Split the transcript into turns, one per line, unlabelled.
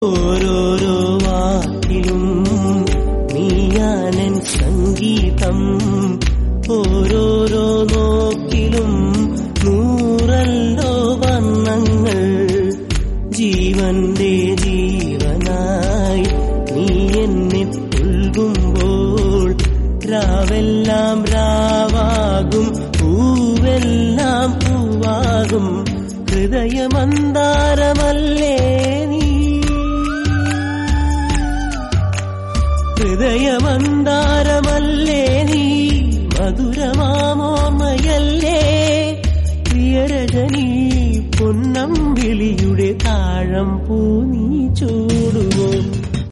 ഓരോരോ വാക്കിലും നീയാനൻ സംഗീതം ഓരോരോ നോക്കിലും നൂറല്ലോ വർണ്ണങ്ങൾ ജീവന്റെ ജീവനായി നീ എന്നെ പുൽകുമ്പോൾ രാവെല്ലാം രാവാകും പൂവെല്ലാം പൂവാകും ഹൃദയമന്താരമല്ലേ നീ ഹൃദയമന്താരമല്ലേ നീ മധുരമാമോർമ്മയല്ലേ പ്രിയരജനി പൊന്നം വിളിയുടെ താഴം പൂ നീ ചൂടുവോ